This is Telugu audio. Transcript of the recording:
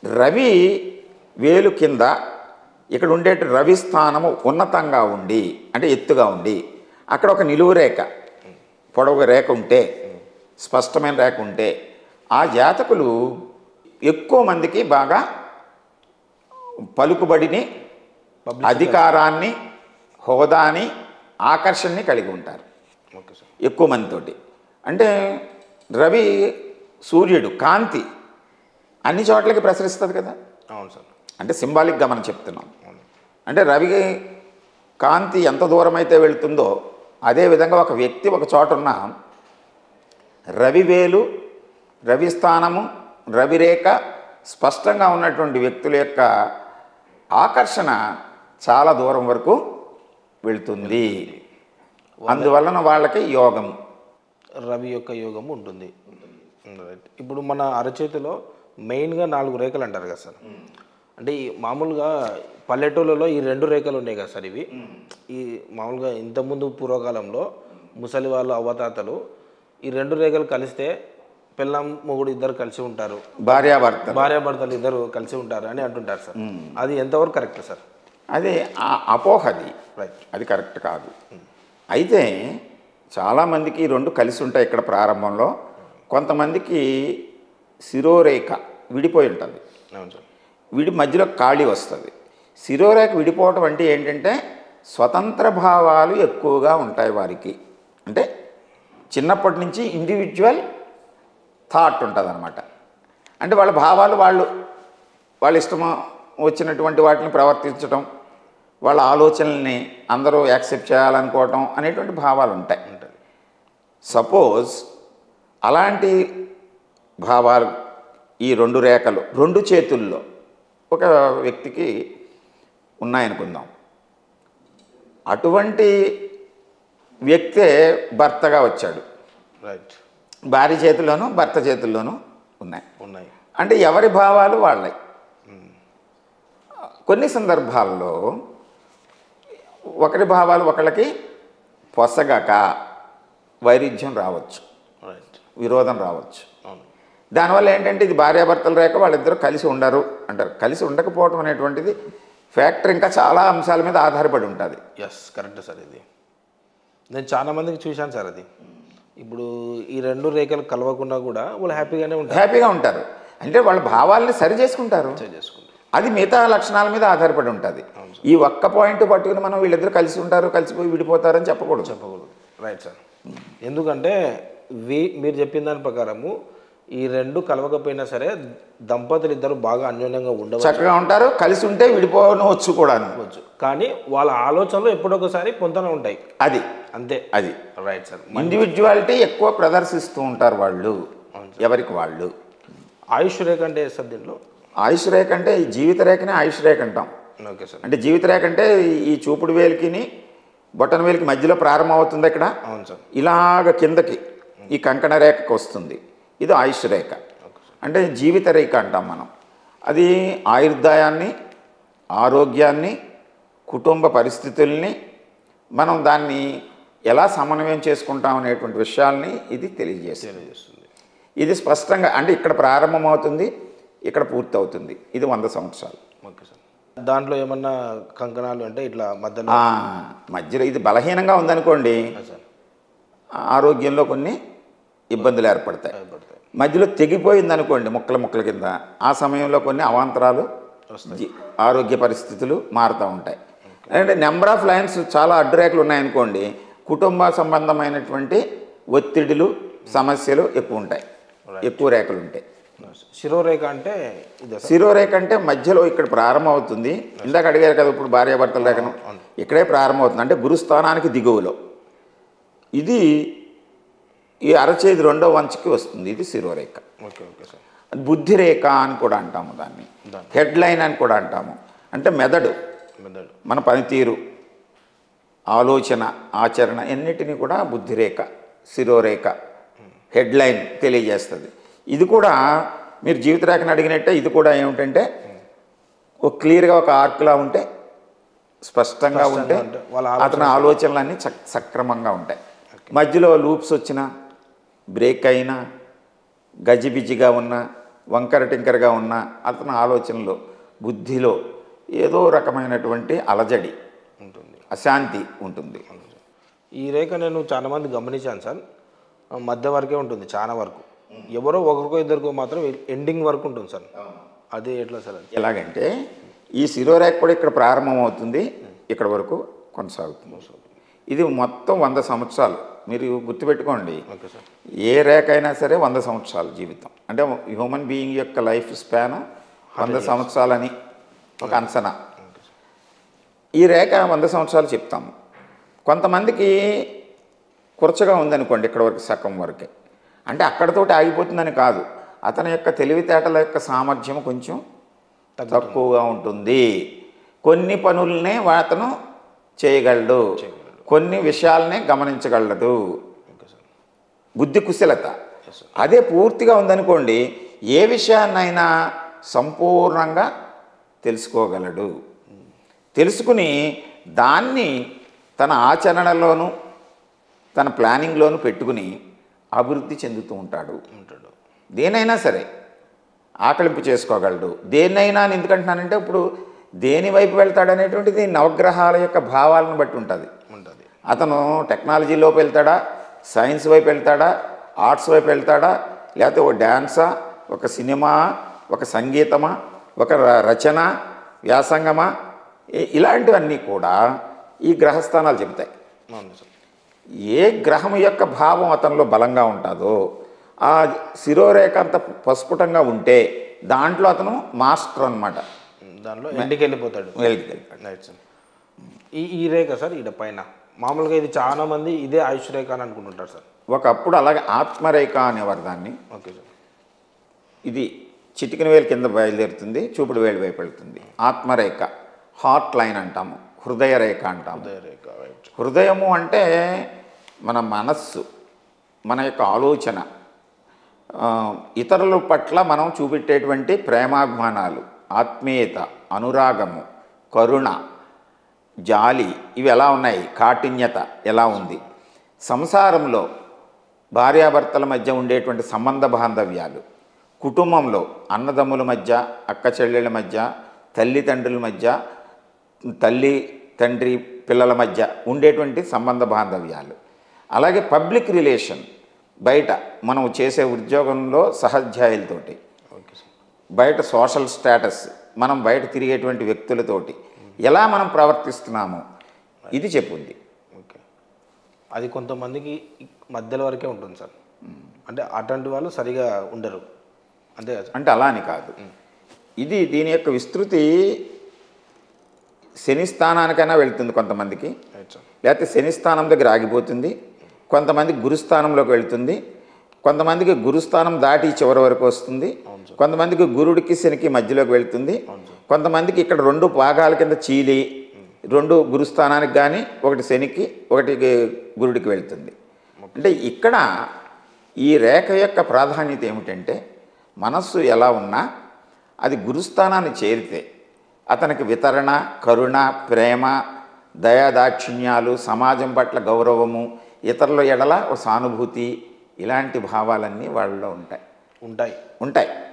రవి వేలు కింద ఇక్కడ ఉండే రవి స్థానము ఉన్నతంగా ఉండి అంటే ఎత్తుగా ఉండి అక్కడ ఒక నిలువు రేఖ పొడవు రేఖ ఉంటే స్పష్టమైన రేఖ ఉంటే ఆ జాతకులు ఎక్కువ మందికి బాగా పలుకుబడిని అధికారాన్ని హోదాని ఆకర్షణని కలిగి ఉంటారు ఓకే సార్ ఎక్కువ మందితోటి అంటే రవి సూర్యుడు కాంతి అన్ని చోట్లకి ప్రసరిస్తుంది కదా అవును సార్ అంటే సింబాలిక్గా మనం చెప్తున్నాం అవును అంటే రవికి కాంతి ఎంత దూరం అయితే వెళ్తుందో అదే విధంగా ఒక వ్యక్తి ఒక చోట ఉన్న రవివేలు రవి స్థానము రవిరేఖ స్పష్టంగా ఉన్నటువంటి వ్యక్తుల యొక్క ఆకర్షణ చాలా దూరం వరకు వెళ్తుంది అందువలన వాళ్ళకి యోగం రవి యొక్క యోగం ఉంటుంది రైట్ ఇప్పుడు మన అరచేతిలో మెయిన్గా నాలుగు రేఖలు అంటారు కదా సార్ అంటే ఈ మామూలుగా పల్లెటూళ్ళలో ఈ రెండు రేఖలు ఉన్నాయి కదా సార్ ఇవి ఈ మామూలుగా ఇంతకుముందు పూర్వకాలంలో ముసలి వాళ్ళు అవతాతలు ఈ రెండు రేఖలు కలిస్తే పిల్లం మొగుడు ఇద్దరు కలిసి ఉంటారు భార్యాభర్త భార్యాభర్తలు ఇద్దరు కలిసి ఉంటారు అని అంటుంటారు సార్ అది ఎంతవరకు కరెక్ట్ సార్ అది ఆ అపోహది రైట్ అది కరెక్ట్ కాదు అయితే చాలామందికి ఈ రెండు కలిసి ఉంటాయి ఇక్కడ ప్రారంభంలో కొంతమందికి శిరోరేఖ విడిపోయి ఉంటుంది అవును సార్ విడి మధ్యలో ఖాళీ వస్తుంది శిరోరేఖ విడిపోవటం అంటే ఏంటంటే స్వతంత్ర భావాలు ఎక్కువగా ఉంటాయి వారికి అంటే చిన్నప్పటి నుంచి ఇండివిజువల్ థాట్ ఉంటుంది అనమాట అంటే వాళ్ళ భావాలు వాళ్ళు వాళ్ళ ఇష్టం వచ్చినటువంటి వాటిని ప్రవర్తించడం వాళ్ళ ఆలోచనల్ని అందరూ యాక్సెప్ట్ చేయాలనుకోవటం అనేటువంటి భావాలు ఉంటాయి ఉంటుంది సపోజ్ అలాంటి భావాలు ఈ రెండు రేఖలు రెండు చేతుల్లో ఒక వ్యక్తికి ఉన్నాయనుకుందాం అటువంటి వ్యక్తే భర్తగా వచ్చాడు రైట్ భార్య చేతిలోనూ భర్త చేతుల్లోనూ ఉన్నాయి ఉన్నాయి అంటే ఎవరి భావాలు వాళ్ళవి కొన్ని సందర్భాల్లో ఒకరి భావాలు ఒకళ్ళకి పొసగక వైరుధ్యం రావచ్చు రైట్ విరోధం రావచ్చు అవును దానివల్ల ఏంటంటే ఇది భార్యాభర్తల రేఖ వాళ్ళిద్దరూ కలిసి ఉండరు అంటారు కలిసి ఉండకపోవడం అనేటువంటిది ఫ్యాక్టర్ ఇంకా చాలా అంశాల మీద ఆధారపడి ఉంటుంది ఎస్ కరెక్ట్ సార్ ఇది నేను చాలా మందికి చూశాను సార్ అది ఇప్పుడు ఈ రెండు రేఖలు కలవకుండా కూడా వాళ్ళు హ్యాపీగానే ఉంటారు హ్యాపీగా ఉంటారు అంటే వాళ్ళ భావాల్ని సరి చేసుకుంటారు ఎంజాయ్ చేసుకుంటారు అది మిగతా లక్షణాల మీద ఆధారపడి ఉంటుంది ఈ ఒక్క పాయింట్ పట్టుకుని మనం వీళ్ళిద్దరు కలిసి ఉంటారు కలిసిపోయి విడిపోతారని చెప్పకూడదు చెప్పకూడదు రైట్ సార్ ఎందుకంటే వి మీరు చెప్పిన దాని ప్రకారము ఈ రెండు కలవకపోయినా సరే దంపతులు ఇద్దరు బాగా అన్యోన్యంగా ఉండవచ్చు చక్కగా ఉంటారు కలిసి ఉంటే విడిపోవచ్చు కూడాను కానీ వాళ్ళ ఆలోచనలు ఎప్పుడొకసారి పొంతన ఉంటాయి అది అంతే అది రైట్ సార్ ఇండివిజువాలిటీ ఎక్కువ ప్రదర్శిస్తూ ఉంటారు వాళ్ళు ఎవరికి వాళ్ళు ఆయుష్ రేఖ అంటే సార్ దీంట్లో ఆయుష్ రేఖ అంటే ఈ జీవిత రేఖనే ఆయుష్ రేఖ అంటాం ఓకే సార్ అంటే జీవిత రేఖ అంటే ఈ చూపుడు వేలికిని బొటన వేలికి మధ్యలో ప్రారంభం అవుతుంది ఇక్కడ అవును సార్ ఇలాగ కిందకి ఈ కంకణ రేఖకు వస్తుంది ఇది ఆయుష్ రేఖ అంటే జీవిత రేఖ అంటాం మనం అది ఆయుర్దాయాన్ని ఆరోగ్యాన్ని కుటుంబ పరిస్థితుల్ని మనం దాన్ని ఎలా సమన్వయం చేసుకుంటాం అనేటువంటి విషయాల్ని ఇది తెలియజేస్తుంది తెలియజేస్తుంది ఇది స్పష్టంగా అంటే ఇక్కడ ప్రారంభమవుతుంది ఇక్కడ పూర్తి అవుతుంది ఇది వంద సంవత్సరాలు ఓకే సార్ దాంట్లో ఏమన్నా కంకణాలు అంటే ఇట్లా మధ్యలో ఆ, మధ్యలో ఇది బలహీనంగా ఉందనుకోండి సార్ ఆరోగ్యంలో కొన్ని ఇబ్బందులు ఏర్పడతాయి భయపడతాయి మధ్యలో తెగిపోయింది అనుకోండి ముక్కల ముక్కల కింద ఆ సమయంలో కొన్ని అవాంతరాలు జీ- ఆరోగ్య పరిస్థితులు మారుతూ ఉంటాయి అంటే నెంబర్ ఆఫ్ లైన్స్ చాలా అడ్డురేఖలు ఉన్నాయనుకోండి కుటుంబ సంబంధమైనటువంటి ఒత్తిడులు సమస్యలు ఎక్కువ ఉంటాయి ఎక్కువ రేఖలు ఉంటాయి శిరోరేఖ అంటే ఇదే సార్ శిరోరేఖ అంటే మధ్యలో ఇక్కడ ప్రారంభం అవుతుంది ఇందాక అడిగారు కదా ఇప్పుడు భార్యాభర్తల రేఖను ఇక్కడే ప్రారంభం అవుతుంది అంటే గురుస్థానానికి దిగువలో ఇది ఈ అరచేతి రెండో వంచుకి వస్తుంది ఇది శిరోరేఖ ఓకే ఓకే సార్ బుద్ధి రేఖ అని కూడా అంటాము దాన్ని హెడ్ లైన్ అని కూడా అంటాము అంటే మెదడు మెదడు మన పనితీరు ఆలోచన ఆచరణ ఎన్నిటినీ కూడా బుద్ధిరేఖ శిరోరేఖ హెడ్ లైన్ తెలియజేస్తుంది ఇది కూడా మీరు జీవితరేఖను అడిగినట్టే ఇది కూడా ఏమిటంటే ఒక క్లియర్గా ఒక ఆర్క్లా ఉంటే స్పష్టంగా ఉంటే ఉంటే వాళ్ళ అతని ఆలోచనలన్నీ సక్- సక్రమంగా ఉంటాయి మధ్యలో లూప్స్ వచ్చినా బ్రేక్ అయినా గజిబిజిగా ఉన్న వంకర టింకరగా ఉన్న అతని ఆలోచనలో బుద్ధిలో ఏదో రకమైనటువంటి అలజడి ఉంటుంది అశాంతి ఉంటుంది ఈ రేఖ నేను చాలా మంది గమనించాను సార్ మధ్య వరకే ఉంటుంది చాలా వరకు ఎవరో ఒకరికో ఇద్దరికో మాత్రం ఎండింగ్ వరకు ఉంటుంది సార్ అది ఎట్లా సార్ అది ఎలాగంటే ఈ శిరోరేఖ కూడా ఇక్కడ ప్రారంభమవుతుంది ఇక్కడ వరకు కొనసాగుతుంది ఇది మొత్తం వంద సంవత్సరాలు మీరు గుర్తుపెట్టుకోండి ఓకే సార్ ఏ రేఖ అయినా సరే వంద సంవత్సరాలు జీవితం అంటే హ్యూమన్ బీయింగ్ యొక్క లైఫ్ స్పాన్ వంద సంవత్సరాలని ఒక అంచనా ఈ రేఖ వంద సంవత్సరాలు చెప్తాము కొంతమందికి కురచగా ఉందనుకోండి ఇక్కడ వరకు సగం వరకే అంటే అక్కడతోటి ఆగిపోతుందని కాదు అతని యొక్క తెలివితేటల యొక్క సామర్థ్యం కొంచెం తక్కువగా ఉంటుంది కొన్ని పనుల్నే అతను చేయగలడు కొన్ని విషయాలనే గమనించగలడు ఓకే సార్ బుద్ధి కుశలత అదే పూర్తిగా ఉందనుకోండి ఏ విషయాన్నైనా సంపూర్ణంగా తెలుసుకోగలడు తెలుసుకుని దాన్ని తన ఆచరణలోను తన ప్లానింగ్లోను పెట్టుకుని అభివృద్ధి చెందుతూ ఉంటాడు ఉంటాడు దేనైనా సరే ఆకలింపు చేసుకోగలడు దేన్నైనా అని ఎందుకంటున్నానంటే ఇప్పుడు దేని వైపు వెళ్తాడు అనేటువంటిది నవగ్రహాల యొక్క భావాలను బట్టి ఉంటుంది ఉంటుంది అతను టెక్నాలజీలోకి వెళ్తాడా సైన్స్ వైపు వెళ్తాడా ఆర్ట్స్ వైపు వెళ్తాడా లేకపోతే ఒక డ్యాన్సా ఒక సినిమా ఒక సంగీతమా ఒక ర- రచన వ్యాసంగమా ఇ- ఇలాంటివన్నీ కూడా ఈ గ్రహస్థానాలు చెబుతాయి అవును సార్ ఏ గ్రహం యొక్క భావం అతనిలో బలంగా ఉంటుందో ఆ శిరోరేఖ అంత పస్ఫుటంగా ఉంటే దాంట్లో అతను మాస్టర్ అనమాట దానిలో ఎండికి వెళ్ళిపోతాడు వెళ్తాడు రైట్ సార్ ఈ ఈ రేఖ సార్ ఈడ పైన మామూలుగా ఇది చాలా మంది ఇదే ఆయుష్ రేఖ అని అనుకుంటుంటారు సార్ ఒకప్పుడు అలాగే ఆత్మరేఖ అనేవారు దాన్ని ఓకే సార్ ఇది చిటికిన వేలు కింద బయలుదేరుతుంది చూపుడు వేలు వైపు వెళ్తుంది ఆత్మరేఖ హార్ట్ లైన్ అంటాము హృదయ రేఖ అంటాము అదే రేఖ రైట్ హృదయము అంటే మన మనస్సు మన యొక్క ఆలోచన ఆ, ఇతరుల పట్ల మనం చూపెట్టేటువంటి ప్రేమాభిమానాలు ఆత్మీయత అనురాగము కరుణ జాలి ఇవి ఎలా ఉన్నాయి కాఠిన్యత ఎలా ఉంది సంసారంలో భార్యాభర్తల మధ్య ఉండేటువంటి సంబంధ బాంధవ్యాలు కుటుంబంలో అన్నదమ్ముల మధ్య అక్క చెల్లెళ్ళ మధ్య తల్లిదండ్రుల మధ్య తల్లి తండ్రి పిల్లల మధ్య ఉండేటువంటి సంబంధ బాంధవ్యాలు అలాగే పబ్లిక్ రిలేషన్ బయట మనం చేసే ఉద్యోగంలో సహాధ్యాయులతోటి ఓకే సార్ బయట సోషల్ స్టేటస్ మనం బయట తిరిగేటువంటి వ్యక్తులతోటి ఎలా మనం ప్రవర్తిస్తున్నాము ఇది చెప్పుంది ఓకే అది కొంతమందికి మధ్యలో వరకే ఉంటుంది సార్ అంటే అటువంటి వాళ్ళు సరిగా ఉండరు అంతే కదా సార్ అంటే అలా అని కాదు ఇది దీని యొక్క విస్తృతి శని స్థానానికైనా వెళ్తుంది కొంతమందికి రైట్ సార్ లేకపోతే శని స్థానం దగ్గర ఆగిపోతుంది కొంతమంది గురుస్థానంలోకి వెళ్తుంది కొంతమందికి గురుస్థానం దాటి చివరి వరకు వస్తుంది కొంతమందికి గురుడికి శనికి మధ్యలోకి వెళ్తుంది కొంతమందికి ఇక్కడ రెండు భాగాల కింద చీలి రెండు గురుస్థానానికి కానీ ఒకటి శనికి ఒకటి గురుడికి వెళ్తుంది అంటే ఇక్కడ ఈ రేఖ యొక్క ప్రాధాన్యత ఏమిటంటే మనస్సు ఎలా ఉన్నా అది గురుస్థానాన్ని చేరితే అతనికి వితరణ కరుణ ప్రేమ దయాదాక్షిణ్యాలు సమాజం పట్ల గౌరవము ఇతరుల ఎడల ఒక సానుభూతి ఇలాంటి భావాలన్నీ వాళ్ళలో ఉంటాయి ఉంటాయి ఉంటాయి